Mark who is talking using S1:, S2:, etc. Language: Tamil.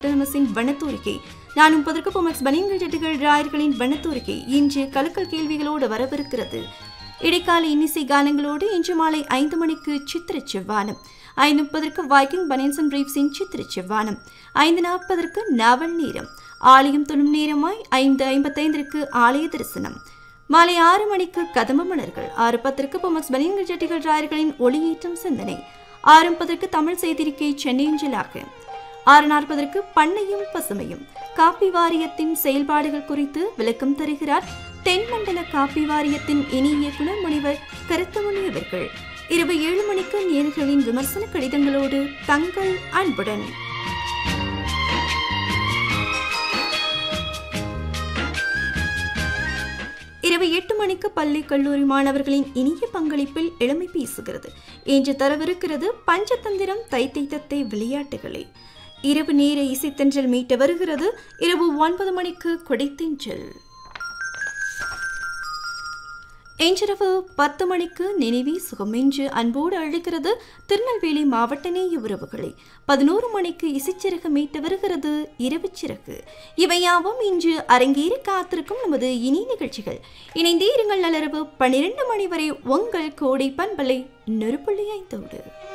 S1: டெர்மஸின் வண்ணத்தோரிக்கை நான் முப்பதற்கு பொமக்ஸ் பனியன்கள் ஜட்டுகள் ராயர்களின் வண்ணத்தோரிக்கை இன்று கலக்கல் கேள்விகளோடு வரவிருக்கிறது இடைக்கால இன்னிசை கானங்களோடு இன்று மாலை ஐந்து மணிக்கு சித்திர செவ்வானம் ஐந்து முப்பதற்கு வைக்கிங் பனியன்சன் பிரீப்ஸின் சித்திர செவ்வானம் ஐந்து நாற்பதற்கு நாவல் நேரம் ஆலயம் தொழும் நேரமாய் ஐந்து ஐம்பத்தைந்திற்கு ஆலய தரிசனம் மாலை ஆறு மணிக்கு கதம்ப மலர்கள் ஆறு பத்திற்கு பொமக்ஸ் பனியன்கள் ஜட்டிகள் ராயர்களின் ஒளியேற்றம் சிந்தனை ஆறு முப்பதற்கு தமிழ் செய்திருக்கை சென்னையஞ்சலாக ஆறு நாற்பதற்கு பண்ணையும் பசுமையும் காப்பி வாரியத்தின் செயல்பாடுகள் குறித்து விளக்கம் தருகிறார் தென்மண்டல காப்பி வாரியத்தின் இணை இயக்குனர் முனிவர் கருத்தமணி அவர்கள் இரவு ஏழு மணிக்கு நேர்களின் விமர்சன கடிதங்களோடு தங்கள் அன்புடன் இரவு எட்டு மணிக்கு பள்ளி கல்லூரி மாணவர்களின் இனிய பங்களிப்பில் இளமை பேசுகிறது இன்று தரவிருக்கிறது பஞ்சதந்திரம் தைத்தை தத்தை விளையாட்டுகளை இரவு நேர இசைத்தென்றல் மீட்ட வருகிறது இரவு ஒன்பது மணிக்கு கொடைத்தென்றல் இன்றிரவு பத்து மணிக்கு நினைவே சுகம் என்று அன்போடு அழைக்கிறது திருநெல்வேலி மாவட்ட நேய உறவுகளை பதினோரு மணிக்கு இசைச்சிறகு மீட்டு வருகிறது இரவு சிறகு இவையாவும் இன்று அரங்கேறி காத்திருக்கும் நமது இனி நிகழ்ச்சிகள் இணைந்தே இருங்கள் நலரவு பன்னிரண்டு மணி வரை உங்கள் கோடை பண்பலை நெருப்புள்ளி ஐந்தோடு